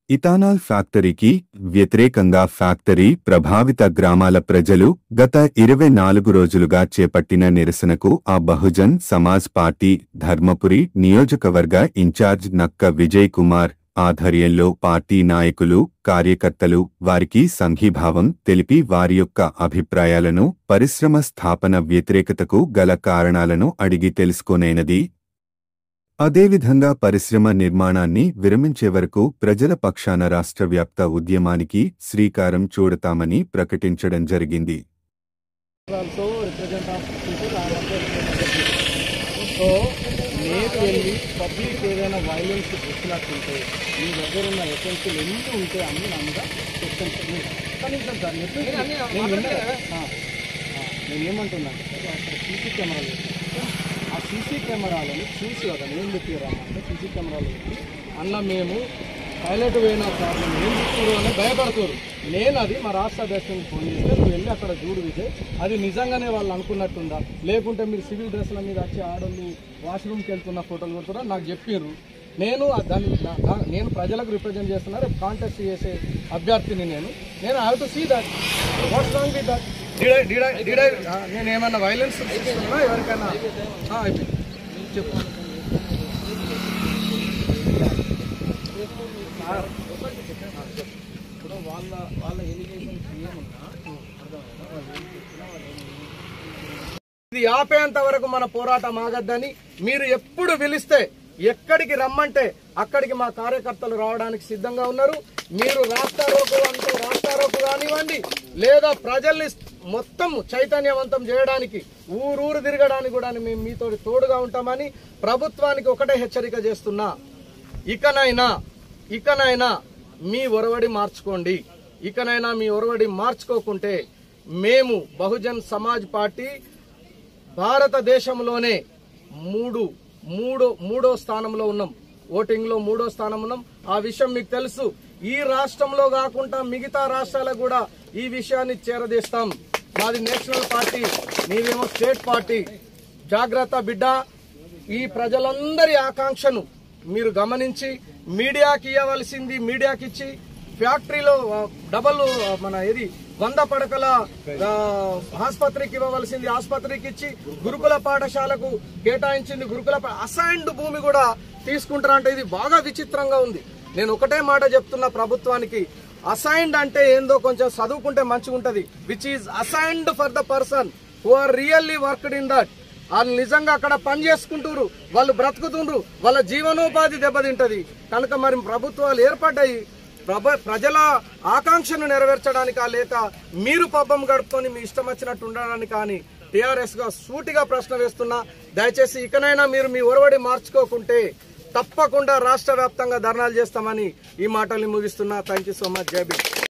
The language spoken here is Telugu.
ఇథానాల్ ఫ్యాక్టరీకి వ్యతిరేకంగా ఫ్యాక్టరీ ప్రభావిత గ్రామాల ప్రజలు గత ఇరవై నాలుగు రోజులుగా చేపట్టిన నిరసనకు ఆ బహుజన్ సమాజ్ పార్టీ ధర్మపురి నియోజకవర్గ ఇన్ఛార్జ్ నక్క విజయ్ కుమార్ ఆధ్వర్యంలో పార్టీ నాయకులు కార్యకర్తలు వారికి సంఘీభావం తెలిపి వారి యొక్క అభిప్రాయాలను పరిశ్రమ స్థాపన వ్యతిరేకతకు గల కారణాలను అడిగి తెలుసుకోనైనది అదేవిధంగా పరిశ్రమ నిర్మాణాన్ని విరమించే వరకు ప్రజల పక్షాన రాష్ట్ర వ్యాప్త ఉద్యమానికి శ్రీకారం చూడతామని ప్రకటించడం జరిగింది also represent of people are also so నేను వెళ్ళి పబ్లిక్ ఏదైనా వైలెన్స్ వచ్చినట్టుంటే మీ దగ్గర ఉన్న ఎసెన్షియల్ ఎన్ని ఉంటే అన్ని నా మీద క్వశ్చన్స్ కనీసం సార్ నేను నేను విన్నా ఆ, ఆ, నేను ఏమంటున్నా అంటే అక్కడ సీసీ కెమెరాలు పెట్టి, ఆ సీసీ కెమెరాలను చూసి ఒక నేను చెప్పారమ్మంటే సీసీ కెమెరాలు పెట్టి అన్న మేము పైలట్ పోయిన ప్రాబ్లం ఏం చెప్తారు అని భయపడుతారు నేను అది మా రాష్ట్ర అధ్యక్షునికి ఫోన్ చేస్తే నువ్వు వెళ్ళి అక్కడ చూడు విజయ్ అది నిజంగానే వాళ్ళు అనుకున్నట్టుందా లేకుంటే మీరు సివిల్ డ్రెస్ల మీద వచ్చి ఆడోళ్ళు వాష్రూమ్కి వెళ్తున్న ఫోటోలు కొడుతున్నా నాకు చెప్పారు నేను ఆ దాన్ని నా- నా- నేను ప్రజలకు రిప్రజెంట్ చేస్తున్నా రేపు కాంటెస్ట్ చేసే అభ్యర్థిని నేను నేను have to see that what's wrong with that did I did I did I నేను ఏమన్నా వైలెన్స్ చూస్తున్నా ఎవరికైనా ఆ, అయిపోయింది చెప్పు ఇప్పుడు వాళ్ళ వాళ్ళ ఎలిగేషన్స్ ఏమున్నా అర్థమైనా వాళ్ళు ఏం చెప్పినా వాళ్ళు ఏం ఇది ఆపేంత వరకు మన పోరాటం ఆగద్దని మీరు ఎప్పుడు పిలిస్తే ఎక్కడికి రమ్మంటే అక్కడికి మా కార్యకర్తలు రావడానికి సిద్ధంగా ఉన్నారు మీరు రాస్తారోకు అంటే రాస్తారోకు కానివ్వండి లేదా ప్రజల్ని మొత్తం చైతన్యవంతం చేయడానికి ఊరూరు తిరగడానికి కూడా మేము మీతో తోడుగా ఉంటామని ప్రభుత్వానికి ఒకటే హెచ్చరిక చేస్తున్నా ఇకనైనా ఇకనైనా మీ ఒరవడి మార్చుకోండి ఇకనైనా మీ ఒరవడి మార్చుకోకుంటే మేము బహుజన్ సమాజ్ పార్టీ భారతదేశంలోనే మూడు మూడో మూడో స్థానంలో ఉన్నాం ఓటింగ్ లో మూడో స్థానం ఉన్నాం ఆ విషయం మీకు తెలుసు ఈ రాష్ట్రంలో కాకుండా మిగతా రాష్ట్రాలకు కూడా ఈ విషయాన్ని చేరదీస్తాం మాది నేషనల్ పార్టీ మీదేమో స్టేట్ పార్టీ జాగ్రత్త బిడ్డ ఈ ప్రజలందరి ఆకాంక్షను మీరు గమనించి మీడియాకి ఇవ్వవలసింది మీడియాకి ఇచ్చి ఫ్యాక్టరీలో ఆ, డబల్ ఆ, మన ఏది వంద పడకల ఆ, ఆసుపత్రికి ఇవ్వవలసింది ఆసుపత్రికి ఇచ్చి గురుకుల పాఠశాలకు కేటాయించింది గురుకుల అసైన్డ్ భూమి కూడా తీసుకుంటారంటే ఇది బాగా విచిత్రంగా ఉంది నేను ఒకటే మాట చెప్తున్నా ప్రభుత్వానికి అసైన్డ్ అంటే ఏందో కొంచెం చదువుకుంటే మంచిగా ఉంటది which is assigned for the person who are really worked in that వాళ్ళు నిజంగా అక్కడ పని చేసుకుంటున్నారు వాళ్ళు బ్రతుకుతుండ్రు వాళ్ళ జీవనోపాధి దెబ్బతింటది కనుక మరి ప్రభుత్వాలు ఏర్పడ్డాయి ప్రభ ప్రజల ఆకాంక్షను నెరవేర్చడానికా లేక మీరు పబ్బం గడుపుకొని మీ ఇష్టం వచ్చినట్టు ఉండడానికి కానీ టీఆర్ఎస్ గా సూటిగా ప్రశ్న వేస్తున్నా దయచేసి ఇకనైనా మీరు మీ ఒరవడి మార్చుకోకుంటే తప్పకుండా రాష్ట్ర వ్యాప్తంగా ధర్నాలు చేస్తామని ఈ మాటల్ని ముగిస్తున్నా థ్యాంక్ యూ సో మచ్ జై భీమ్